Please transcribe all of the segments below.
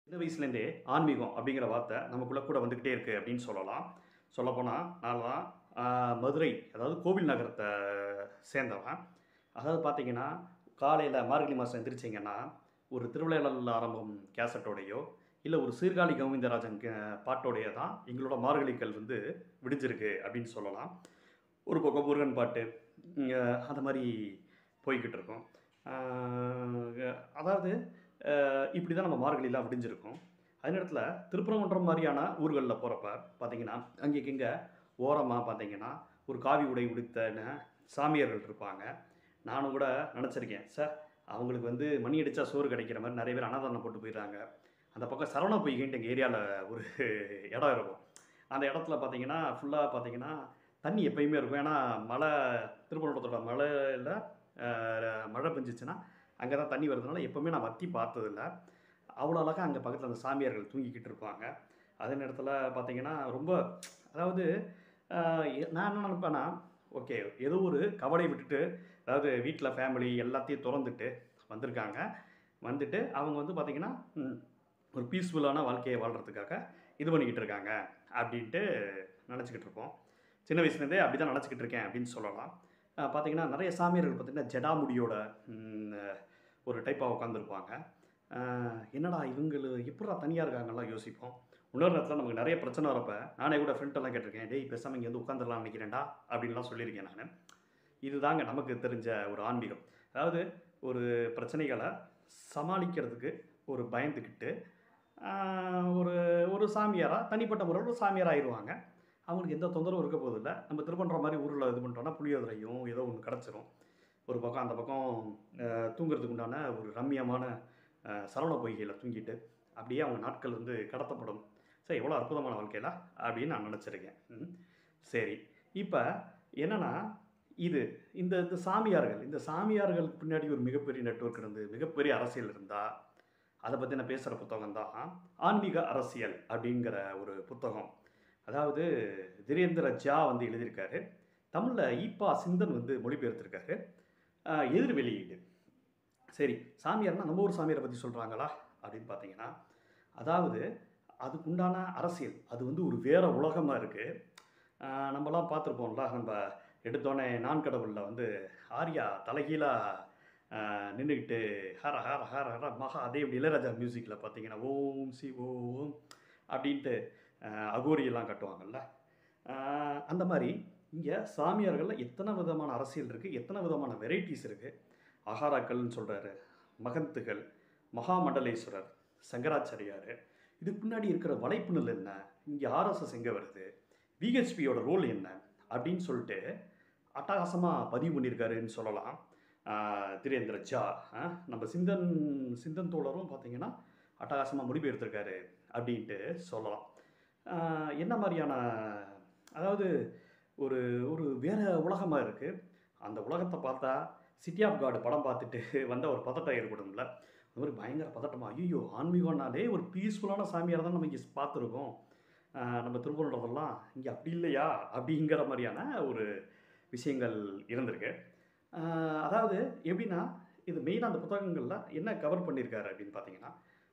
சின்ன வயசுலேருந்தே ஆன்மீகம் அப்படிங்கிற வார்த்தை நமக்குள்ளே கூட வந்துக்கிட்டே இருக்குது அப்படின்னு சொல்லலாம் சொல்லப்போனால் நான்லாம் ஆஹ், மதுரை அதாவது கோவில் நகரத்தை சேர்ந்தவன் அதாவது பார்த்தீங்கன்னா காலையில் மார்கழி மாதம் எந்திரிச்சிங்கன்னா ஒரு திருவிளையாடல் ஆரம்பம் கேசட்டோடையோ இல்லை ஒரு சீர்காழி கோவிந்தராஜன் கே- பாட்டோடைய தான் எங்களோட மார்கழிகள் வந்து விடிஞ்சிருக்கு அப்படின்னு சொல்லலாம் ஒரு பக்கம் முருகன் பாட்டு இங்க அந்த மாதிரி போய்கிட்டு இருக்கோம் ஆஹ், அதாவது அஹ் இப்படி தான் நம்ம மார்கழிலாம் விடிஞ்சிருக்கோம் அதே நேரத்தில் திருப்பரங்குன்றம் மாதிரியான ஊர்களில் போகிறப்ப பார்த்தீங்கன்னா அங்கேக்கு இங்கே ஓரமாக பார்த்தீங்கன்னா ஒரு காவி உடை உடுத்தன சாமியார்கள் இருப்பாங்க நானும் கூட நினச்சிருக்கேன் சார் அவங்களுக்கு வந்து மணி அடித்தா சோறு கிடைக்கிற மாதிரி நிறைய பேர் அன்னதானம் போட்டு போயிடுறாங்க அந்த பக்கம் சரவண பொய்கின்ட்டு எங்கள் ஏரியாவில் ஒரு இடம் இருக்கும் அந்த இடத்துல பார்த்தீங்கன்னா ஃபுல்லாக பார்த்தீங்கன்னா தண்ணி எப்பயுமே இருக்கும் ஏன்னா மழை திருப்பரங்குன்றத்தோட மழையில் மழை பெஞ்சிச்சுன்னா அங்கே தான் தண்ணி வருதுனால எப்போவுமே நான் வத்தி பார்த்ததில்ல அவ்வளோ அழகாக அங்கே பக்கத்தில் அந்த சாமியார்கள் தூங்கிக்கிட்டு இருப்பாங்க அதே நேரத்தில் பார்த்தீங்கன்னா ரொம்ப அதாவது ஆஹ், எ- நான் என்ன நினைப்பேன்னா ஓகே ஏதோ ஒரு கவலை விட்டுட்டு அதாவது வீட்டில் ஃபேமிலி எல்லாத்தையும் திறந்துட்டு வந்திருக்காங்க வந்துட்டு அவங்க வந்து பார்த்திங்கன்னா ம், ஒரு பீஸ்ஃபுல்லான வாழ்க்கையை வாழ்கிறதுக்காக இது பண்ணிக்கிட்டு இருக்காங்க அப்படின்ட்டு நினச்சிக்கிட்டு இருப்போம் சின்ன வயசுலேருந்தே அப்படி தான் நினச்சிக்கிட்டு இருக்கேன் அப்படின்னு சொல்லலாம் ஆஹ், பார்த்தீங்கன்னா நிறைய சாமியார்கள் பார்த்திங்கன்னா ஜடாமுடியோட ம், ஒரு டைப்பாக உட்காந்துருப்பாங்க என்னடா இவங்களு எப்படா தனியாக இருக்காங்கலாம் யோசிப்போம் இன்னொரு நேரத்தில் நமக்கு நிறைய பிரச்சனை வரப்ப நானே கூட ஃப்ரெண்டெல்லாம் கேட்டிருக்கேன் டேய் பேசாமல் இங்கே வந்து உட்காந்துடலாம் நினைக்கிறேன்டா அப்படின்லாம் சொல்லியிருக்கேன் நான் இதுதாங்க நமக்கு தெரிஞ்ச ஒரு ஆன்மீகம் அதாவது ஒரு பிரச்சனைகளை சமாளிக்கிறதுக்கு ஒரு பயந்துக்கிட்டு ஆஹ், ஒரு ஒரு சாமியாராக தனிப்பட்ட முறையில் ஒரு சாமியார் ஆயிடுவாங்க அவங்களுக்கு எந்த தொந்தரவும் இருக்க போதில்லை நம்ம திருப்பன்ற மாதிரி ஊரில் இது பண்ணிட்டோம்னா புளியோதரையும் ஏதோ ஒன்று கிடச்சிரும் ஒரு பக்கம் அந்த பக்கம் அஹ், தூங்குறதுக்கு உண்டான ஒரு ரம்மியமான அஹ், சரவண பொய்கையில் தூங்கிட்டு அப்படியே அவங்க நாட்கள் வந்து கடத்தப்படும் சரி எவ்வளோ அற்புதமான வாழ்க்கையில அப்படின்னு நான் நினச்சிருக்கேன் ம். சரி இப்போ என்னன்னா இது இந்த இந்த சாமியார்கள் இந்த சாமியார்களுக்கு பின்னாடி ஒரு மிகப்பெரிய நெட்வொர்க் இருந்து மிகப்பெரிய அரசியல் இருந்தால் அதை பற்றி நான் பேசுகிற புத்தகம் தான் ஆன்மீக அரசியல் அப்படிங்கிற ஒரு புத்தகம் அதாவது திரேந்திர ஜா வந்து எழுதியிருக்காரு தமிழில் ஈப்பா சிந்தன் வந்து மொழிபெயர்த்திருக்காரு ஆஹ் எதிர் வெளியீடு சரி சாமியார்னா நம்ம ஊர் சாமியாரை பற்றி சொல்கிறாங்களா அப்படின்னு பார்த்தீங்கன்னா அதாவது அதுக்குண்டான அரசியல் அது வந்து ஒரு வேற உலகமாக இருக்குது நம்மலாம் பார்த்துருப்போம்ல நம்ம எடுத்தோடனே நான் கடவுளில் வந்து ஆர்யா தலைகீழாக நின்றுக்கிட்டு ஹர ஹர ஹர ஹர மகா அதே இப்படி இளையராஜா மியூசிக்கில் பார்த்தீங்கன்னா ஓம் சி ஓம் அப்படின்ட்டு ஆஹ் அகோரியெல்லாம் கட்டுவாங்கல்ல ஆஹ் அந்த மாதிரி இங்கே சாமியார்களில் எத்தனை விதமான அரசியல் இருக்குது எத்தனை விதமான வெரைட்டிஸ் இருக்குது அகாராக்கள்னு சொல்கிறாரு மகந்துகள் மகாமண்டலேஸ்வரர் சங்கராச்சாரியார் இதுக்கு முன்னாடி இருக்கிற வலைப்புணல் என்ன இங்கே ஆர்எஸ்எஸ் எங்கே வருது விஹெச்பியோட ரோல் என்ன அப்படின்னு சொல்லிட்டு அட்டகாசமாக பதிவு பண்ணியிருக்காருன்னு சொல்லலாம் ஆஹ் திரேந்திர ஜா ஆஹ் நம்ம சிந்தன் சிந்தன் தோழரும் பார்த்தீங்கன்னா அட்டகாசமாக மொழிபெயர்த்திருக்காரு அப்படின்ட்டு சொல்லலாம் ஆஹ் என்ன மாதிரியான அதாவது ஒரு ஒரு வேற உலகமாக இருக்குது அந்த உலகத்தை பார்த்தா சிட்டி ஆஃப் காடு படம் பார்த்துட்டு வந்த ஒரு பதட்டம் ஏற்படும்ல அந்த மாதிரி பயங்கர பதட்டமா ஐயோ ஆன்மீகம்னாலே ஒரு பீஸ்ஃபுல்லான சாமியார் தான் நம்ம இங்கே பார்த்துருக்கோம் ஆஹ் நம்ம திருப்பூர்ன்றதெல்லாம் இங்கே அப்படி இல்லையா அப்படிங்கிற மாதிரியான ஒரு விஷயங்கள் இருந்திருக்கு ஆஹ் அதாவது எப்படின்னா இது மெயினாக அந்த புத்தகங்களில் என்ன கவர் பண்ணியிருக்காரு அப்படின்னு பார்த்தீங்கன்னா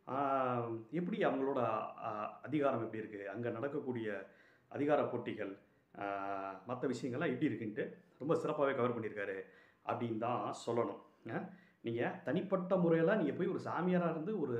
ஆஹ் எப்படி அவங்களோட ஆஹ் அதிகாரம் எப்படி இருக்குது அங்கே நடக்கக்கூடிய அதிகார போட்டிகள் மற்ற விஷயங்கள்லாம் எப்படி இருக்குன்ட்டு ரொம்ப சிறப்பாகவே கவர் பண்ணியிருக்காரு அப்படின்னு தான் சொல்லணும் நீங்கள் தனிப்பட்ட முறையில் நீங்கள் போய் ஒரு சாமியாராக இருந்து ஒரு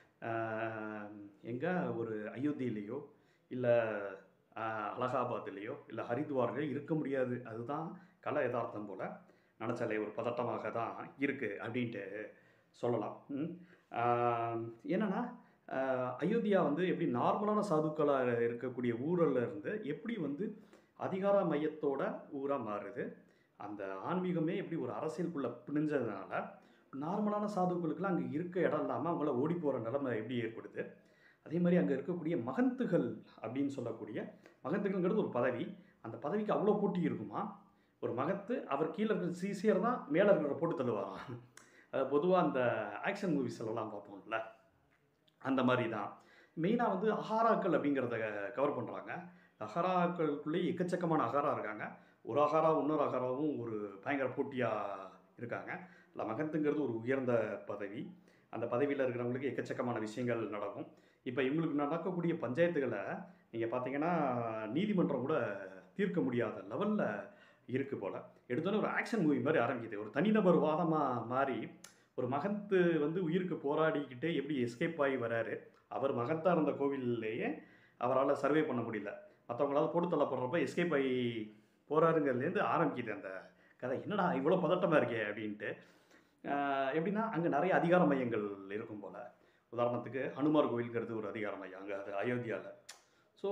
எங்கே ஒரு அயோத்தியிலேயோ இல்லை அலகாபாத்லேயோ இல்லை ஹரித்வார்லையோ இருக்க முடியாது அதுதான் கல யதார்த்தம் போல் நினச்சாலே ஒரு பதட்டமாக தான் இருக்குது அப்படின்ட்டு சொல்லலாம் ம். ஆஹ் என்னன்னா ஆஹ் அயோத்தியா வந்து எப்படி நார்மலான சாதுக்களாக இருக்கக்கூடிய ஊரில் இருந்து எப்படி வந்து அதிகார மையத்தோட ஊராக மாறுது அந்த ஆன்மீகமே எப்படி ஒரு அரசியலுக்குள்ளே பிணிஞ்சதுனால நார்மலான சாதுக்களுக்கெல்லாம் அங்கே இருக்க இடம் இல்லாமல் அவங்கள ஓடி போகிற நிலைமை எப்படி ஏற்படுது அதே மாதிரி அங்கே இருக்கக்கூடிய மகந்துகள் அப்படின்னு சொல்லக்கூடிய மகந்துகள்ங்கிறது ஒரு பதவி அந்த பதவிக்கு அவ்வளோ போட்டி இருக்குமா ஒரு மகத்து அவர் கீழே இருக்கிற சீசியர் தான் மேலே இருக்கிற போட்டு தள்ளுவாராம் அது பொதுவாக அந்த ஆக்ஷன் மூவிஸ் எல்லாம் பார்ப்போம்ல அந்த மாதிரி தான் மெயினாக வந்து அகாராக்கள் அப்படிங்கிறத கவர் பண்ணுறாங்க அகராக்களுக்குள்ளேயே எக்கச்சக்கமான அகாரா இருக்காங்க ஒரு அகாரா இன்னொரு அகாராவும் ஒரு பயங்கர போட்டியாக இருக்காங்க இல்லை மகத்துங்கிறது ஒரு உயர்ந்த பதவி அந்த பதவியில் இருக்கிறவங்களுக்கு எக்கச்சக்கமான விஷயங்கள் நடக்கும் இப்போ இவங்களுக்கு நடக்கக்கூடிய பஞ்சாயத்துகளை நீங்கள் பார்த்தீங்கன்னா நீதிமன்றம் கூட தீர்க்க முடியாத லெவலில் இருக்குது போல் எடுத்தோன்னே ஒரு ஆக்ஷன் மூவி மாதிரி ஆரம்பிக்குது ஒரு தனிநபர் வாதமாக மாறி ஒரு மகத்து வந்து உயிருக்கு போராடிக்கிட்டே எப்படி எஸ்கேப் ஆகி வராரு அவர் மகத்தாக இருந்த கோவில்லையே அவரால் சர்வே பண்ண முடியல மற்றவங்களால போட்டு தள்ளப்படுறப்ப எஸ்கேப் ஆகி போறாருங்கிறதுலேருந்து ஆரம்பிக்குது அந்த கதை என்னடா இவ்வளோ பதட்டமாக இருக்கே அப்படின்ட்டு ஆஹ் எப்படின்னா அங்கே நிறைய அதிகார மையங்கள் இருக்கும் போல் உதாரணத்துக்கு ஹனுமார் கோவில்ங்கிறது ஒரு அதிகார மையம் அங்கே அது அயோத்தியாவில் ஸோ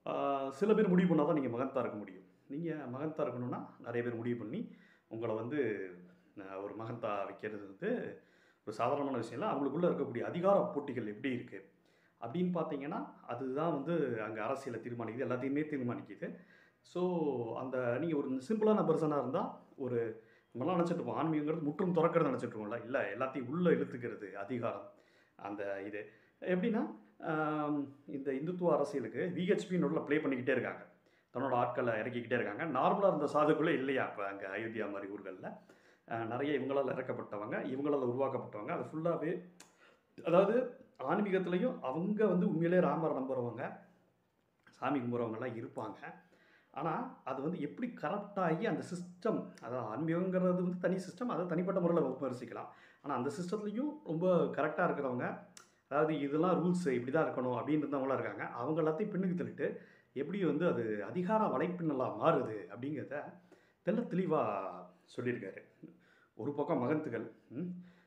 சில பேர் முடிவு பண்ணால் தான் நீங்கள் மகத்தாக இருக்க முடியும் நீங்கள் மகத்தாக இருக்கணும்னா நிறைய பேர் முடிவு பண்ணி உங்களை வந்து ஆஹ் ஒரு மகத்தா வைக்கிறது வந்து ஒரு சாதாரணமான விஷயம் இல்லை அவங்களுக்குள்ளே இருக்கக்கூடிய அதிகார போட்டிகள் எப்படி இருக்குது அப்படின்னு பார்த்தீங்கன்னா அதுதான் வந்து அங்கே அரசியலை தீர்மானிக்குது எல்லாத்தையுமே தீர்மானிக்குது ஸோ அந்த நீங்கள் ஒரு சிம்பிளான பர்சனாக இருந்தால் ஒரு நம்மளாம் நினச்சிட்டு இருப்போம் ஆன்மீகங்கிறது முற்றும் திறக்கிறது நினச்சிட்டு இருக்கோம்ல இல்லை எல்லாத்தையும் உள்ளே இழுத்துக்கிறது அதிகாரம் அந்த இது எப்படின்னா ஆம், இந்த இந்துத்துவ அரசியலுக்கு விஹெச்பி உள்ள ப்ளே பண்ணிக்கிட்டே இருக்காங்க தன்னோட ஆட்களை இறக்கிக்கிட்டே இருக்காங்க நார்மலாக இருந்த சாதுக்குள்ளே இல்லையா இப்போ அங்கே அயோத்தியா மாதிரி ஊர்களில் நிறைய இவங்களால் இறக்கப்பட்டவங்க இவங்களால் உருவாக்கப்பட்டவங்க அது ஃபுல்லாகவே அதாவது ஆன்மீகத்துலேயும் அவங்க வந்து உண்மையிலே ராமர் நம்புறவங்க சாமி கும்பிட்றவங்கலாம் இருப்பாங்க ஆனால் அது வந்து எப்படி கரெக்டாகி அந்த சிஸ்டம் அதாவது ஆன்மீகங்கிறது வந்து தனி சிஸ்டம் அதை தனிப்பட்ட முறையில் விமர்சிக்கலாம் ஆனால் அந்த சிஸ்டத்துலேயும் ரொம்ப கரெக்டாக இருக்கிறவங்க அதாவது இதெல்லாம் ரூல்ஸ் இப்படி தான் இருக்கணும் அப்படின்னு இருந்தவங்களாம் இருக்காங்க அவங்க எல்லாத்தையும் பின்னுக்கு தள்ளிட்டு எப்படி வந்து அது அதிகார வலைப்பின்னலாக மாறுது அப்படிங்கிறத தெள்ள தெளிவாக சொல்லியிருக்காரு ஒரு பக்கம் மகந்துகள் ம்,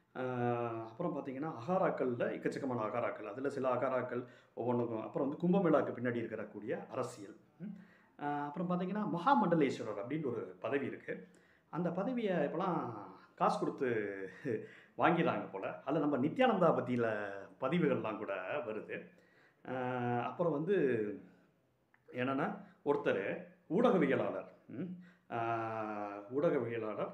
ஆஹ் அப்புறம் பார்த்தீங்கன்னா அகாராக்களில் எக்கச்சக்கமான அகாராக்கள் அதில் சில அகாராக்கள் ஒவ்வொன்றுக்கும் அப்புறம் வந்து கும்பமேளாவுக்கு பின்னாடி இருக்கக்கூடிய அரசியல் ம். ஆஹ் அப்புறம் பார்த்தீங்கன்னா மகாமண்டலேஸ்வரர் அப்படின்னு ஒரு பதவி இருக்குது அந்த பதவியை இப்போலாம் காசு கொடுத்து வாங்கிடுறாங்க போல் அதில் நம்ம நித்யானந்தா பற்றியில் பதிவுகள்லாம் கூட வருது ஆஹ் அப்புறம் வந்து என்னென்னா ஒருத்தர் ஊடகவியலாளர் ம், ஆஹ் ஊடகவியலாளர்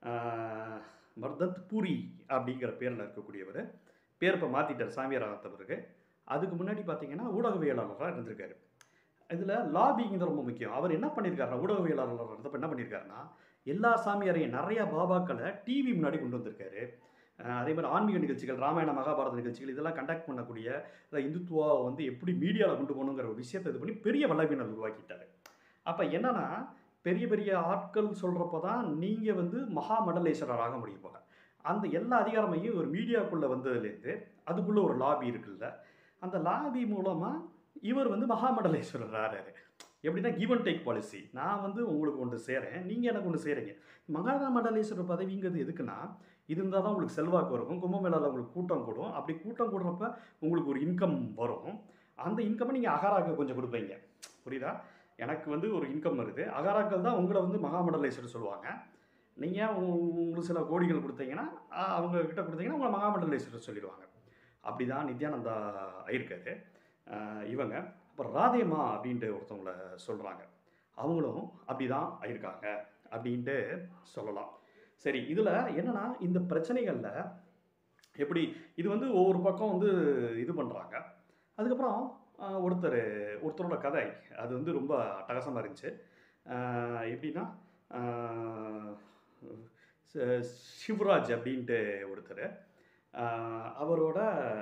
ஆஹ் மர்தத் பூரி அப்படிங்கிற பேரில் இருக்கக்கூடியவர் பேர் இப்போ மாற்றிட்டார் சாமியார் ஆகத்த பிறகு அதுக்கு முன்னாடி பார்த்தீங்கன்னா ஊடகவியலாளராக இருந்திருக்காரு இதில் லாபிங்கிறது ரொம்ப முக்கியம் அவர் என்ன பண்ணியிருக்காருன்னா ஊடகவியலாளர் இருந்தப்ப என்ன பண்ணியிருக்காருன்னா எல்லா சாமியாரையும் நிறைய பாபாக்களை டிவி முன்னாடி கொண்டு வந்திருக்காரு அஹ் அதே மாதிரி ஆன்மீக நிகழ்ச்சிகள் ராமாயண மகாபாரத நிகழ்ச்சிகள் இதெல்லாம் கண்டக்ட் பண்ணக்கூடிய அதாவது இந்துத்துவா வந்து எப்படி மீடியாவில் கொண்டு போகணுங்கிற ஒரு விஷயத்தை இது பண்ணி பெரிய வல்லவினர் உருவாக்கிட்டாரு அப்போ என்னன்னா பெரிய பெரிய ஆட்கள் சொல்கிறப்ப தான் நீங்கள் வந்து மகா மண்டலேஸ்வரர் ஆக முடியும் போல அந்த எல்லா அதிகாரமையும் ஒரு மீடியாக்குள்ளே வந்ததுலேருந்து அதுக்குள்ளே ஒரு லாபி இருக்குல்ல அந்த லாபி மூலமாக இவர் வந்து மகாமண்டலேஸ்வரர் ஆறாரு எப்படின்னா கிவ் அண்ட் டேக் பாலிசி நான் வந்து உங்களுக்கு ஒன்று சேரேன் நீங்கள் எனக்கு ஒன்று சேரீங்க மகாராஜா மண்டலேஸ்வரர் பதவிங்கிறது எதுக்குன்னா இது இருந்தால் தான் உங்களுக்கு செல்வாக்கு இருக்கும் கும்பமேளாவில் உங்களுக்கு கூட்டம் கூடும் அப்படி கூட்டம் கூடுறப்ப உங்களுக்கு ஒரு இன்கம் வரும் அந்த இன்கம்மை நீங்கள் அகாராக்கு கொஞ்சம் கொடுப்பீங்க புரியுதா எனக்கு வந்து ஒரு இன்கம் வருது அகாராக்கள் தான் உங்களை வந்து மகாமண்டலேஸ்வரர் சொல்லுவாங்க நீங்கள் உங்களுக்கு சில கோடிகள் கொடுத்தீங்கன்னா ஆஹ், அவங்க கிட்ட கொடுத்தீங்கன்னா உங்களை மகாமண்டலேஸ்வரர் சொல்லிடுவாங்க அப்படி தான் நித்யானந்தா ஆயிருக்காரு ஆஹ், இவங்க அப்புறம் ராதேமா அப்படின்ட்டு ஒருத்தவங்கள சொல்கிறாங்க அவங்களும் அப்படி தான் ஆயிருக்காங்க அப்படின்ட்டு சொல்லலாம் சரி இதில் என்னன்னா இந்த பிரச்சனைகளில் எப்படி இது வந்து ஒவ்வொரு பக்கம் வந்து இது பண்ணுறாங்க அதுக்கப்புறம் ஆஹ், ஒருத்தர் ஒருத்தரோட கதை அது வந்து ரொம்ப அட்டகாசமாக இருந்துச்சு ஆஹ், எப்படின்னா ஆஹ், ச- சிவராஜ் அப்படின்ட்டு ஒருத்தர் ஆஹ், அவரோட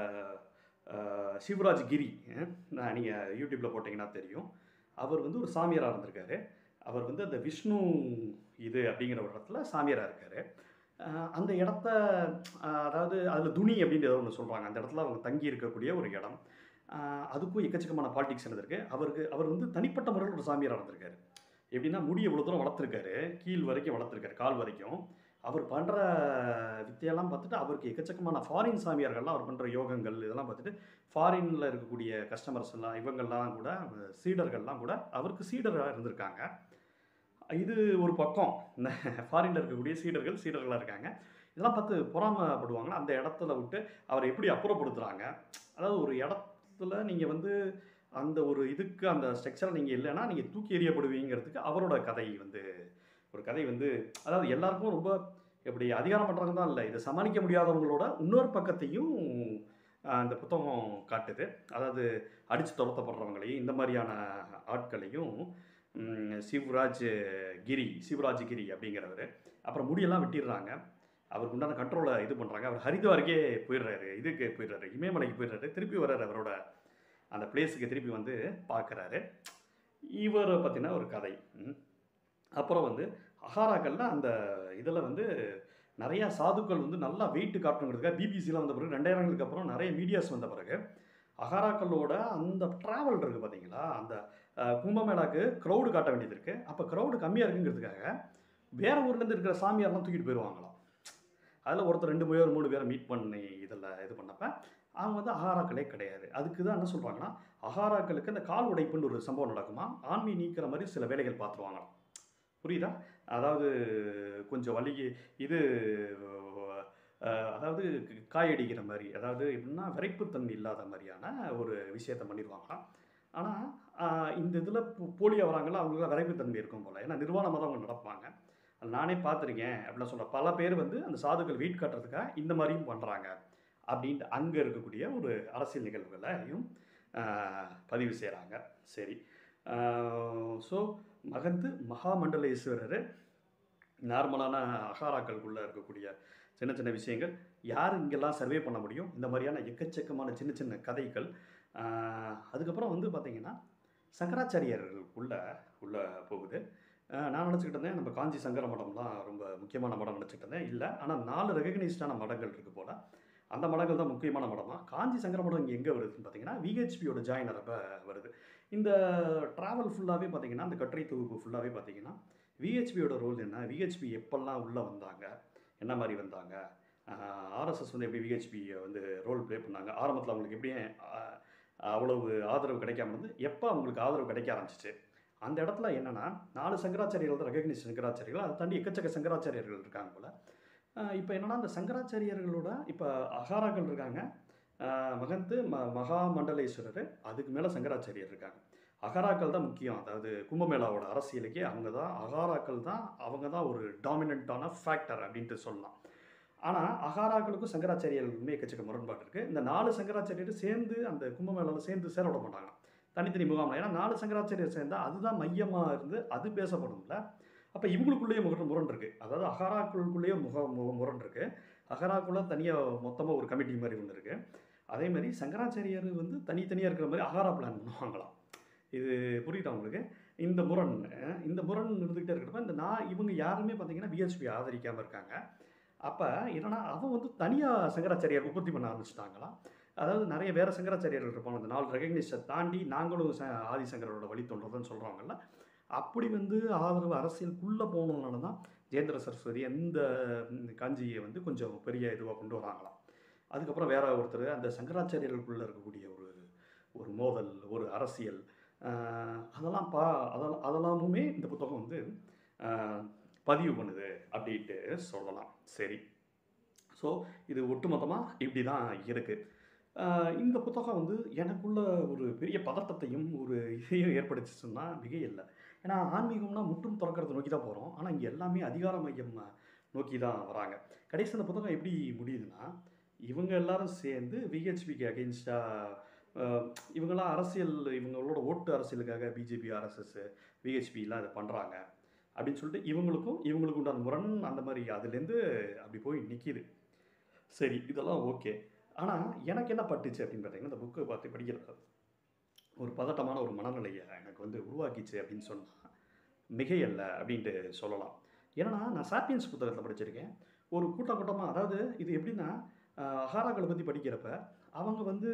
ஆஹ், சிவராஜ் கிரி நீங்கள் யூடியூப்பில் போட்டிங்கன்னா தெரியும் அவர் வந்து ஒரு சாமியாராக இருந்திருக்காரு அவர் வந்து அந்த விஷ்ணு இது அப்படிங்கிற ஒரு இடத்துல சாமியாராக இருக்கார் அந்த இடத்த ஆஹ், அதாவது அதில் துணி அப்படின்னு ஏதோ ஒன்று சொல்கிறாங்க அந்த இடத்துல அவங்க தங்கி இருக்கக்கூடிய ஒரு இடம் ஆஹ், அதுக்கும் எக்கச்சக்கமான பாலிடிக்ஸ் இருந்திருக்கு அவருக்கு அவர் வந்து தனிப்பட்ட முறையில் ஒரு சாமியாராக இருந்திருக்காரு எப்படின்னா முடி இவ்வளோ தூரம் வளர்த்துருக்காரு கீழ் வரைக்கும் வளர்த்துருக்காரு கால் வரைக்கும் அவர் பண்ணுற வித்தையெல்லாம் பார்த்துட்டு அவருக்கு எக்கச்சக்கமான ஃபாரின் சாமியார்கள்லாம் அவர் பண்ணுற யோகங்கள் இதெல்லாம் பார்த்துட்டு ஃபாரினில் இருக்கக்கூடிய கஸ்டமர்ஸ் எல்லாம் இவங்கெல்லாம் கூட சீடர்கள்லாம் கூட அவருக்கு சீடராக இருந்திருக்காங்க இது ஒரு பக்கம் ஃபாரினில் இருக்கக்கூடிய சீடர்கள் சீடர்களாக இருக்காங்க இதெல்லாம் பார்த்து பொறாமப்படுவாங்க அந்த இடத்துல விட்டு அவரை எப்படி அப்புறப்படுத்துகிறாங்க அதாவது ஒரு இடத்துல நீங்கள் வந்து அந்த ஒரு இதுக்கு அந்த ஸ்ட்ரக்சர் நீங்கள் இல்லைன்னா நீங்கள் தூக்கி எறியப்படுவீங்கிறதுக்கு அவரோட கதை வந்து ஒரு கதை வந்து அதாவது எல்லாருக்கும் ரொம்ப எப்படி அதிகாரம் பண்ணுறவங்க தான் இல்லை இதை சமாளிக்க முடியாதவங்களோட இன்னொரு பக்கத்தையும் ஆஹ், இந்த புத்தகம் காட்டுது அதாவது அடித்து துரத்தப்படுறவங்களையும் இந்த மாதிரியான ஆட்களையும் ம், சிவராஜ் கிரி சிவராஜ் கிரி அப்படிங்கிறவர் அப்புறம் முடியெல்லாம் வெட்டிடுறாங்க அவருக்கு உண்டான கண்ட்ரோலை இது பண்ணுறாங்க அவர் ஹரித்வாருக்கே போயிடுறாரு இதுக்கு போயிடுறாரு இமயமலைக்கு போயிடுறாரு திருப்பி வர்றாரு அவரோட அந்த பிளேஸுக்கு திருப்பி வந்து பார்க்குறாரு இவரை பற்றின ஒரு கதை ம். அப்புறம் வந்து அகாராக்கள்ல அந்த இதில் வந்து நிறையா சாதுக்கள் வந்து நல்லா வெயிட் காட்டணுங்கிறதுக்காக பிபிசியில் வந்த பிறகு ரெண்டாயிரங்களுக்கு அப்புறம் நிறைய மீடியாஸ் வந்த பிறகு அகாராக்களோட அந்த ட்ராவல் இருக்குது பார்த்தீங்களா அந்த அஹ், கும்பமேளாக்கு க்ரௌடு காட்ட வேண்டியது இருக்குது அப்போ க்ரௌடு கம்மியாக இருக்குங்கிறதுக்காக வேற ஊர்லேருந்து இருக்கிற சாமியார்லாம் தூக்கிட்டு போயிடுவாங்களாம் அதில் ஒருத்தர் ரெண்டு பேர் மூணு பேரை மீட் பண்ணி இதில் இது பண்ணப்ப அவங்க வந்து அகாராக்களே கிடையாது அதுக்கு தான் என்ன சொல்கிறாங்கன்னா அகாராக்களுக்கு அந்த கால் உடைப்புன்னு ஒரு சம்பவம் நடக்குமா ஆண்மை நீக்கிற மாதிரி சில வேலைகள் பார்த்துருவாங்களாம் புரியுதா அதாவது கொஞ்சம் வலி இது அஹ், அதாவது காயடிக்கிற மாதிரி அதாவது எப்படின்னா விரைப்புத்தன்மை இல்லாத மாதிரியான ஒரு விஷயத்த பண்ணிடுவாங்களாம் ஆனால் இந்த இதில் போலியாக வராங்களோ அவங்களுக்கு விரைப்புத்தன்மை இருக்கும் போல் ஏன்னா நிர்வாணமாக தான் அவங்க நடப்பாங்க அது நானே பார்த்துருக்கேன் அப்படின்னு சொல்ல பல பேர் வந்து அந்த சாதுக்கள் வீட் கட்டுறதுக்காக இந்த மாதிரியும் பண்ணுறாங்க அப்படின்ட்டு அங்கே இருக்கக்கூடிய ஒரு அரசியல் நிகழ்வுகளையும் ஆஹ், பதிவு செய்கிறாங்க சரி ஸோ மகந்து மகாமண்டலேஸ்வரர் நார்மலான அகாராக்களுக்குள்ளே இருக்கக்கூடிய சின்ன சின்ன விஷயங்கள் யார் இங்கெல்லாம் சர்வே பண்ண முடியும் இந்த மாதிரியான எக்கச்சக்கமான சின்ன சின்ன கதைகள் ஆஹ், அதுக்கப்புறம் வந்து பார்த்திங்கன்னா சங்கராச்சாரியர்களுக்குள்ள உள்ள போகுது ஆஹ், நான் நினச்சிக்கிட்டு இருந்தேன் நம்ம காஞ்சி சங்கர மடம்லாம் ரொம்ப முக்கியமான மடம் நினச்சிக்கிட்டு இருந்தேன் இல்லை ஆனால் நாலு ரெகக்னைஸ்டான மடங்கள் இருக்குது போல் அந்த மடங்கள் தான் முக்கியமான மடம் தான் காஞ்சி சங்கர மடம் இங்கே எங்கே வருதுன்னு பார்த்தீங்கன்னா விஹெச்பியோட ஜாயினர் அப்போ வருது இந்த ட்ராவல் ஃபுல்லாகவே பார்த்தீங்கன்னா அந்த கட்டுரை தொகுப்பு ஃபுல்லாகவே பார்த்தீங்கன்னா விஹெச்பியோட ரோல் என்ன விஹெச்பி எப்பெல்லாம் உள்ளே வந்தாங்க என்ன மாதிரி வந்தாங்க ஆர்எஸ்எஸ் வந்து எப்படி விஹெச்பியை வந்து ரோல் ப்ளே பண்ணாங்க ஆரம்பத்தில் அவங்களுக்கு எப்படி ஆஹ், அவ்வளவு ஆதரவு கிடைக்காம இருந்து எப்போ அவங்களுக்கு ஆதரவு கிடைக்க ஆரம்பிச்சிச்சு அந்த இடத்துல என்னன்னா நாலு சங்கராச்சாரியர்கள் தான் ரெகக்னைஸ் சங்கராச்சாரியர்கள் அதை தாண்டி எக்கச்சக்க சங்கராச்சாரியர்கள் இருக்காங்க போல் இப்போ என்னன்னா அந்த சங்கராச்சாரியர்களோட இப்போ அகாராக்கள் இருக்காங்க ஆஹ் மகந்து ம மகாமண்டலேஸ்வரர் அதுக்கு மேலே சங்கராச்சாரியர் இருக்காங்க அகாராக்கள் தான் முக்கியம் அதாவது கும்பமேளாவோட அரசியலுக்கே அவங்க தான் அகாராக்கள் தான் அவங்க தான் ஒரு டாமினண்ட்டான ஃபேக்டர் அப்படின்ட்டு சொல்லலாம் ஆனால் அகாராக்களுக்கும் சங்கராச்சாரியர்களுக்குமே எக்கச்சக்க முரண்பாடு இருக்குது இந்த நாலு சங்கராச்சாரியர் சேர்ந்து அந்த கும்பமேளாவில் சேர்ந்து சேர விட மாட்டாங்க தனித்தனி முகாமில் ஏன்னா நாலு சங்கராச்சாரியர் சேர்ந்தா அதுதான் மையமாக இருந்து அது பேசப்படும்ல அப்போ இவங்களுக்குள்ளேயே முரண் முரண் இருக்குது அதாவது அகராக்களுக்குள்ளேயே முக மு- முரண் இருக்குது அகராக்குள்ள தனியாக மொத்தமாக ஒரு கமிட்டி மாதிரி ஒன்று இருக்குது அதே மாதிரி சங்கராச்சாரியர் வந்து தனித்தனியாக இருக்கிற மாதிரி அகாரா பிளான் பண்ணுவாங்களாம் இது புரியுதா உங்களுக்கு இந்த முரண் அஹ், இந்த முரண் இருந்துகிட்டே இருக்கிறப்ப இந்த நான் இவங்க யாருமே பார்த்தீங்கன்னா பிஹெச்பி ஆதரிக்காமல் இருக்காங்க அப்போ என்னன்னா அவன் வந்து தனியாக சங்கராச்சாரியார் உற்பத்தி பண்ண ஆரம்பிச்சிட்டாங்களாம் அதாவது நிறைய வேற சங்கராச்சாரியர்கள் இருப்பாங்க அந்த நாலு ரெகக்னிஷை தாண்டி நாங்களும் ச ஆதிசங்கரோட வழி தோன்றதுன்னு சொல்கிறாங்கல்ல அப்படி வந்து ஆதரவு அரசியலுக்குள்ளே போனதுனால தான் ஜெயேந்திர சரஸ்வதி அந்த ம், காஞ்சியை வந்து கொஞ்சம் பெரிய இதுவாக கொண்டு வராங்களாம் அதுக்கப்புறம் வேற ஒருத்தர் அந்த சங்கராச்சாரியர்களுக்குள்ளே இருக்கக்கூடிய ஒரு ஒரு மோதல் ஒரு அரசியல் ஆஹ், அதெல்லாம் பா அதெல்லாம் அதெல்லாமுமே இந்த புத்தகம் வந்து ஆஹ், பதிவு பண்ணுது அப்படின்ட்டு சொல்லலாம் சரி ஸோ இது ஒட்டுமொத்தமாக இப்படி தான் இருக்குது இந்த புத்தகம் வந்து எனக்குள்ள ஒரு பெரிய பதட்டத்தையும் ஒரு இதையும் ஏற்படுத்திச்சுன்னா மிக இல்லை ஏன்னா ஆன்மீகம்னா முற்றும் திறக்கிறத நோக்கி தான் போகிறோம் ஆனால் இங்கே எல்லாமே அதிகார மையம் நோக்கி தான் வராங்க கடைசி அந்த புத்தகம் எப்படி முடியுதுன்னா இவங்க எல்லாரும் சேர்ந்து விஹெச்பிக்கு அகெயின்ஸ்டாக இவங்கெல்லாம் அரசியல் இவங்களோட ஓட்டு அரசியலுக்காக பிஜேபி ஆர்எஸ்எஸ் விஹெச்பிலாம் இதை பண்ணுறாங்க அப்படின்னு சொல்லிட்டு இவங்களுக்கும் இவங்களுக்கு உண்டான முரண் அந்த மாதிரி அதுலேருந்து அப்படி போய் நிற்கிது சரி இதெல்லாம் ஓகே ஆனால் எனக்கு என்ன பட்டுச்சு அப்படின்னு பார்த்தீங்கன்னா இந்த புக்கை பார்த்து படிக்கிறப்ப ஒரு பதட்டமான ஒரு மனநிலையை எனக்கு வந்து உருவாக்கிச்சு அப்படின்னு சொன்னால் மிகையல்ல அப்படின்ட்டு சொல்லலாம் ஏன்னா நான் சாப்பியன்ஸ் புத்தகத்தில் படிச்சிருக்கேன் ஒரு கூட்டம் கூட்டமாக அதாவது இது எப்படின்னா ஆஹ், அகாராக்களை பற்றி படிக்கிறப்ப அவங்க வந்து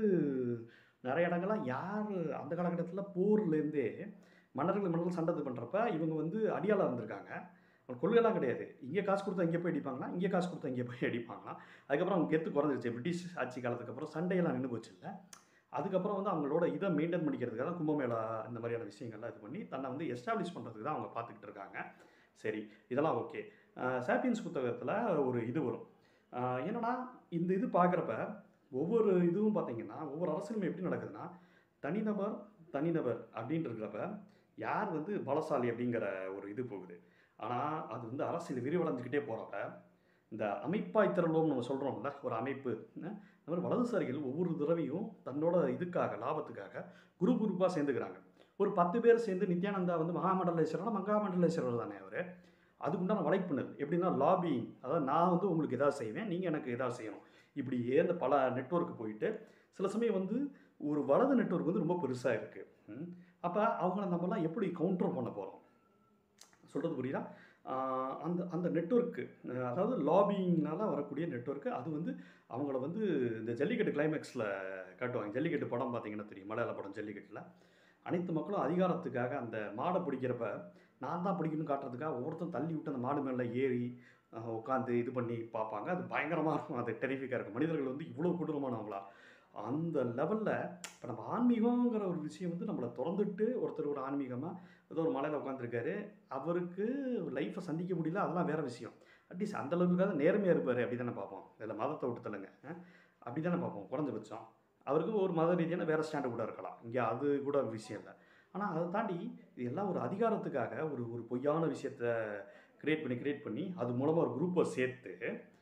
நிறைய இடங்கள்லாம் யார் அந்த காலகட்டத்தில் போர்லேருந்தே மன்னர்கள் மன்னர்கள் சண்டை இது பண்ணுறப்ப இவங்க வந்து அடியாளாக இருந்திருக்காங்க அவங்க கொள்கைலாம் கிடையாது இங்கே காசு கொடுத்தா இங்கே போய் அடிப்பாங்களா இங்கே காசு கொடுத்தா இங்கே போய் அடிப்பாங்களா அதுக்கப்புறம் அவங்க கெத்து குறைஞ்சிருச்சு பிரிட்டிஷ் ஆட்சி காலத்துக்கு அப்புறம் சண்டையெல்லாம் நின்று போச்சு இல்லை அதுக்கப்புறம் வந்து அவங்களோட இதை மெயின்டைன் பண்ணிக்கிறதுக்காக தான் கும்பமேளா இந்த மாதிரியான விஷயங்கள்லாம் இது பண்ணி தன்னை வந்து எஸ்டாப்ளிஷ் பண்ணுறதுக்கு தான் அவங்க பார்த்துக்கிட்டு இருக்காங்க சரி இதெல்லாம் ஓகே சாப்பியன்ஸ் புத்தகத்தில் ஒரு இது வரும் ஆஹ் என்னன்னா இந்த இது பார்க்குறப்ப ஒவ்வொரு இதுவும் பார்த்தீங்கன்னா ஒவ்வொரு அரசியலுமே எப்படி நடக்குதுன்னா தனிநபர் தனிநபர் அப்படின்னு இருக்கிறப்ப யார் வந்து பலசாலி அப்படிங்கிற ஒரு இது போகுது ஆனால் அது வந்து அரசியல் விரிவடைஞ்சுக்கிட்டே போகிறப்ப இந்த அமைப்பாய் திரளும் நம்ம சொல்கிறோம்ல ஒரு அமைப்பு அஹ் இந்த மாதிரி வலதுசாரிகள் ஒவ்வொரு தடவையும் தன்னோட இதுக்காக லாபத்துக்காக குரு குரூப்பாக சேர்ந்துக்கிறாங்க ஒரு பத்து பேர் சேர்ந்து நித்யானந்தா வந்து மகாமண்டலேஸ்வரர் மகாமண்டலேஸ்வரர் தானே அவர் அதுக்குண்டான வலைப்பின்னல் எப்படின்னா லாபிங் அதாவது நான் வந்து உங்களுக்கு எதாவது செய்வேன் நீங்கள் எனக்கு எதாவது செய்யணும் இப்படியே இந்த பல நெட்வொர்க் போயிட்டு சில சமயம் வந்து ஒரு வலது நெட்வொர்க் வந்து ரொம்ப பெருசாக இருக்குது அப்போ அவங்கள நம்மலாம் எப்படி கவுண்டர் பண்ண போகிறோம் சொல்கிறது புரியுதா ஆஹ் அந்த அந்த நெட்வொர்க்கு அதாவது லாபிங்னால வரக்கூடிய நெட்வொர்க்கு அது வந்து அவங்கள வந்து இந்த ஜல்லிக்கட்டு கிளைமேக்ஸில் காட்டுவாங்க ஜல்லிக்கட்டு படம் பார்த்தீங்கன்னா தெரியும் மலையாள படம் ஜல்லிக்கட்டில் அனைத்து மக்களும் அதிகாரத்துக்காக அந்த மாடை பிடிக்கிறப்ப நான் தான் பிடிக்கணும்னு காட்டுறதுக்காக ஒவ்வொருத்தரும் தள்ளி விட்டு அந்த மாடு மேலே ஏறி உட்காந்து இது பண்ணி பார்ப்பாங்க அது பயங்கரமாக இருக்கும் அது டெரிஃபிக்காக இருக்கும் மனிதர்கள் வந்து இவ்வளோ கொடூரமானவங்களா அந்த லெவலில் இப்போ நம்ம ஆன்மீகங்கிற ஒரு விஷயம் வந்து நம்மளை திறந்துட்டு ஒருத்தர் ஒரு ஆன்மீகமாக ஏதோ ஒரு மலையில் உட்காந்துருக்காரு அவருக்கு லைஃப்பை சந்திக்க முடியல அதெல்லாம் வேறு விஷயம் அட்லீஸ்ட் அந்த அளவுக்காக நேர்மையாக இருப்பார் அப்படி தானே பார்ப்போம் இதில் மதத்தை விட்டு தள்ளுங்க அஹ் அப்படி தானே பார்ப்போம் குறைஞ்சபட்சம் அவருக்கு ஒரு மத ரீதியான வேறு ஸ்டாண்டு கூட இருக்கலாம் இங்கே அது கூட விஷயம் இல்லை ஆனால் அதை தாண்டி இது எல்லாம் ஒரு அதிகாரத்துக்காக ஒரு ஒரு பொய்யான விஷயத்த கிரியேட் பண்ணி கிரியேட் பண்ணி அது மூலமாக ஒரு குரூப்பை சேர்த்து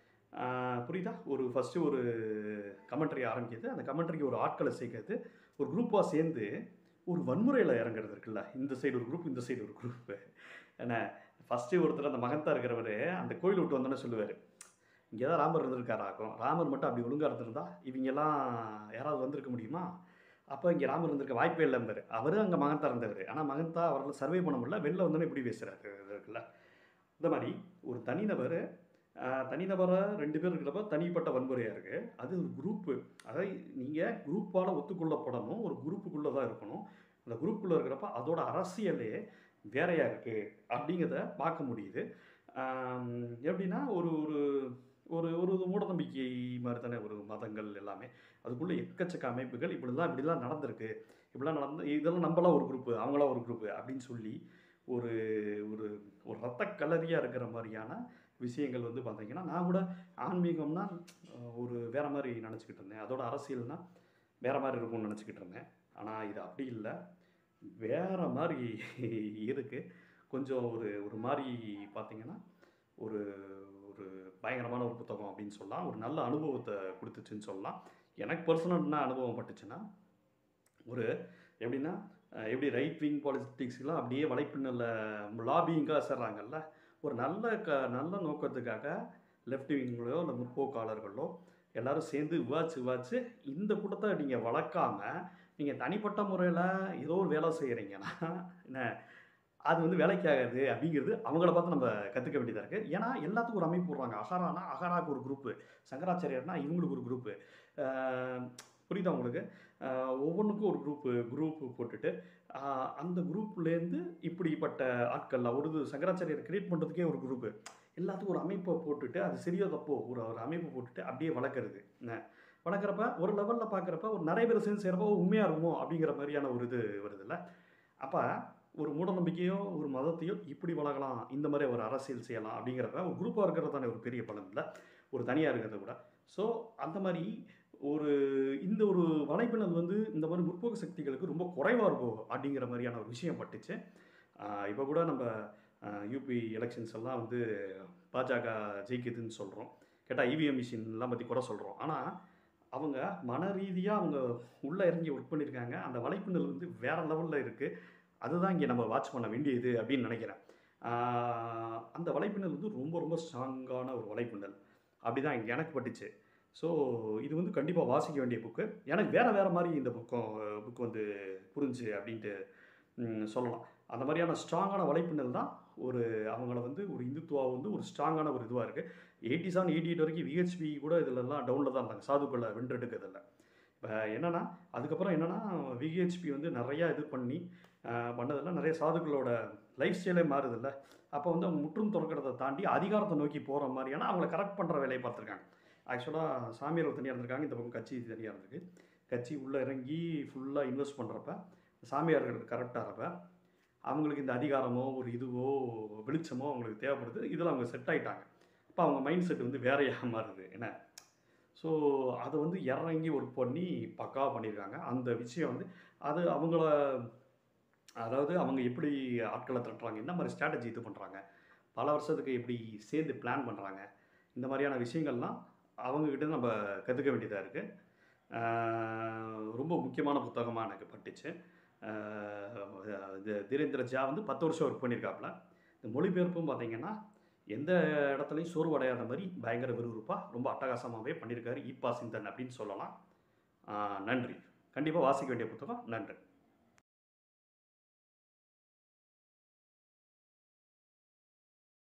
ஆஹ் புரியுதா ஒரு ஃபஸ்ட்டு ஒரு கமெண்ட்ரி ஆரம்பிக்கிறது அந்த கமெண்ட்ரிக்கு ஒரு ஆட்களை சேர்க்கறது ஒரு குரூப்பாக சேர்ந்து ஒரு வன்முறையில் இறங்குறது இருக்குல்ல இந்த சைடு ஒரு குரூப் இந்த சைடு ஒரு குரூப்பு என்ன ஃபஸ்ட்டு ஒருத்தர் அந்த மகந்தா இருக்கிறவர் அந்த கோயில் விட்டு வந்தோன்னே சொல்லுவார் இங்கே தான் ராமர் இருந்திருக்காராக்கும் ராமர் மட்டும் அப்படி ஒழுங்காக இருந்திருந்தா இவங்கெல்லாம் யாராவது வந்திருக்க முடியுமா அப்போ இங்கே ராமர் இருந்திருக்க வாய்ப்பே இல்லைம்பாரு அவர் அங்கே மகந்தா இருந்தவர் ஆனால் மகந்தா அவரால் சர்வே பண்ண முடியல வெளில வந்தோன்னே இப்படி பேசுகிறாரு இருக்குல்ல இந்த மாதிரி ஒரு தனிநபர் ஆஹ், தனிநபரா ரெண்டு பேர் இருக்கிறப்ப தனிப்பட்ட வன்முறையாக இருக்குது அது ஒரு குரூப்பு அதாவது நீங்கள் குரூப்பால் ஒத்துக்கொள்ளப்படணும் ஒரு குரூப்புக்குள்ளே தான் இருக்கணும் அந்த குரூப்புக்குள்ளே இருக்கிறப்ப அதோட அரசியலே வேறையாக இருக்குது அப்படிங்கிறத பார்க்க முடியுது ஆம், எப்படின்னா ஒரு ஒரு ஒரு ஒரு மூடநம்பிக்கை மாதிரி தானே ஒரு மதங்கள் எல்லாமே அதுக்குள்ளே எக்கச்சக்க அமைப்புகள் இப்படிலாம் இப்படிலாம் நடந்திருக்கு இப்படிலாம் நடந்து இதெல்லாம் நம்மளாம் ஒரு குரூப்பு அவங்களாம் ஒரு குரூப்பு அப்படின்னு சொல்லி ஒரு ஒரு ஒரு ரத்த கலரியாக இருக்கிற மாதிரியான விஷயங்கள் வந்து பார்த்தீங்கன்னா நான் கூட ஆன்மீகம்னா அஹ், ஒரு வேற மாதிரி நினச்சிக்கிட்டு இருந்தேன் அதோட அரசியல்னா வேற மாதிரி இருக்கும்னு நினச்சிக்கிட்டு இருந்தேன் ஆனால் இது அப்படி இல்லை வேற மாதிரி இருக்குது கொஞ்சம் ஒரு ஒரு மாதிரி பார்த்தீங்கன்னா ஒரு ஒரு பயங்கரமான ஒரு புத்தகம் அப்படின்னு சொல்லலாம் ஒரு நல்ல அனுபவத்தை கொடுத்துச்சுன்னு சொல்லலாம் எனக்கு பர்சனல் என்ன அனுபவம் பட்டுச்சுன்னா ஒரு எப்படின்னா அஹ், எப்படி ரைட் விங் பாலிட்டிக்ஸ்லாம் அப்படியே வலைப்பின்னலில் லாபிங்காக சேர்றாங்கல்ல ஒரு நல்ல க நல்ல நோக்கத்துக்காக லெஃப்ட் விங்களோ இல்லை முற்போக்காளர்களோ எல்லாரும் சேர்ந்து விவாச்சு விவாச்சு இந்த கூட்டத்தை நீங்கள் வளர்க்காம நீங்கள் தனிப்பட்ட முறையில் ஏதோ ஒரு வேலை செய்கிறீங்கன்னா என்ன அது வந்து வேலைக்கு ஆகாது அப்படிங்கிறது அவங்கள பார்த்து நம்ம கற்றுக்க வேண்டியதாக இருக்குது ஏன்னா எல்லாத்துக்கும் ஒரு அமைப்பு போடுறாங்க அகாரானா அகாராக்கு ஒரு குரூப்பு சங்கராச்சாரியர்னா இவங்களுக்கு ஒரு குரூப்பு புரியுதா உங்களுக்கு ஆஹ் ஒவ்வொன்றுக்கும் ஒரு குரூப்பு குரூப்பு போட்டுட்டு ஆஹ் அந்த குரூப்லேருந்து இப்படிப்பட்ட ஆட்கள்லாம் ஒரு இது சங்கராச்சாரியர் கிரியேட் பண்ணுறதுக்கே ஒரு குரூப்பு எல்லாத்துக்கும் ஒரு அமைப்பை போட்டுட்டு அது சரியோ தப்போ ஒரு ஒரு அமைப்பு போட்டுட்டு அப்படியே வளர்க்குறது என்ன வளர்க்குறப்ப ஒரு லெவலில் பார்க்குறப்ப ஒரு நிறைய பேர் சேர்ந்து செய்கிறப்ப உண்மையாக இருக்குமோ அப்படிங்கிற மாதிரியான ஒரு இது வருதுல்ல அப்போ ஒரு மூடநம்பிக்கையோ ஒரு மதத்தையோ இப்படி வளர்க்கலாம் இந்த மாதிரி ஒரு அரசியல் செய்யலாம் அப்படிங்கிறப்ப ஒரு குரூப்பாக இருக்கிறது தானே ஒரு பெரிய பலன் இல்லை ஒரு தனியாக இருக்கிறத விட ஸோ அந்த மாதிரி ஒரு இந்த ஒரு வலைப்பின்னல் வந்து இந்த மாதிரி முற்போக்கு சக்திகளுக்கு ரொம்ப குறைவாக இருக்கும் அப்படிங்கிற மாதிரியான ஒரு விஷயம் பட்டுச்சு இப்போ கூட நம்ம யூபி எலெக்ஷன்ஸ் எல்லாம் வந்து பாஜக ஜெயிக்குதுன்னு சொல்கிறோம் கேட்டால் இவிஎம் மிஷின்லாம் பற்றி கூட சொல்கிறோம் ஆனால் அவங்க மன ரீதியாக அவங்க உள்ளே இறங்கி ஒர்க் பண்ணியிருக்காங்க அந்த வலைப்பின்னல் வந்து வேறு லெவலில் இருக்குது அதுதான் இங்கே நம்ம வாட்ச் பண்ண வேண்டியது அப்படின்னு நினைக்கிறேன் ஆஹ் அந்த வலைப்பின்னல் வந்து ரொம்ப ரொம்ப ஸ்ட்ராங்கான ஒரு வலைப்பின்னல் அப்படி தான் எனக்கு பட்டுச்சு ஸோ இது வந்து கண்டிப்பாக வாசிக்க வேண்டிய புக்கு எனக்கு வேறு வேறு மாதிரி இந்த புக்கம் புக் வந்து புரிஞ்சு அப்படின்ட்டு ம், சொல்லலாம் அந்த மாதிரியான ஸ்ட்ராங்கான வலைப்பின்னல் தான் ஒரு அவங்கள வந்து ஒரு இந்துத்துவா வந்து ஒரு ஸ்ட்ராங்கான ஒரு இதுவாக இருக்குது எயிட்டி செவன் எயிட்டி எயிட் வரைக்கும் விஹெச்பி கூட இதிலெல்லாம் டவுனில் தான் இருந்தாங்க சாதுக்களை வென்றெடுக்கிறதில்ல இப்போ என்னென்னா அதுக்கப்புறம் என்னென்னா விஹெச்பி வந்து நிறையா இது பண்ணி ஆஹ், பண்ணதில் நிறைய சாதுக்களோட லைஃப் ஸ்டைலே மாறுதில்ல அப்போ வந்து அவங்க முற்றும் துறக்கிறத தாண்டி அதிகாரத்தை நோக்கி போகிற மாதிரியான அவங்கள கரெக்ட் பண்ணுற வேலையை பார்த்துருக்காங்க ஆக்சுவலாக சாமியார் தனியாக இருந்திருக்காங்க இந்த பக்கம் கட்சி தனியாக இருந்திருக்கு கட்சி உள்ளே இறங்கி ஃபுல்லாக இன்வெஸ்ட் பண்ணுறப்ப சாமியார்கள் கரெக்டாகிறப்ப அவங்களுக்கு இந்த அதிகாரமோ ஒரு இதுவோ வெளிச்சமோ அவங்களுக்கு தேவைப்படுது இதில் அவங்க செட் ஆகிட்டாங்க அப்போ அவங்க மைண்ட் செட் வந்து வேறையாக மாறுது என்ன ஸோ அதை வந்து இறங்கி ஒர்க் பண்ணி பக்காவாக பண்ணியிருக்காங்க அந்த விஷயம் வந்து அது அவங்கள அதாவது அவங்க எப்படி ஆட்களை தட்டுறாங்க என்ன மாதிரி ஸ்ட்ராட்டஜி இது பண்ணுறாங்க பல வருஷத்துக்கு எப்படி சேர்ந்து பிளான் பண்ணுறாங்க இந்த மாதிரியான விஷயங்கள்லாம் அவங்கக்கிட்ட நம்ம கற்றுக்க வேண்டியதாக இருக்குது ரொம்ப முக்கியமான புத்தகமாக எனக்கு பட்டுச்சு ஆஹ் இது தீரேந்திர ஜா வந்து பத்து வருஷம் ஒர்க் பண்ணியிருக்காப்புல இந்த மொழிபெயர்ப்பும் பார்த்தீங்கன்னா எந்த இடத்துலையும் சோர்வடையாத மாதிரி பயங்கர விறுவிறுப்பாக ரொம்ப அட்டகாசமாகவே பண்ணியிருக்காரு ஈப்பா சிந்தன் அப்படின்னு சொல்லலாம் ஆஹ் நன்றி கண்டிப்பாக வாசிக்க வேண்டிய புத்தகம் நன்றி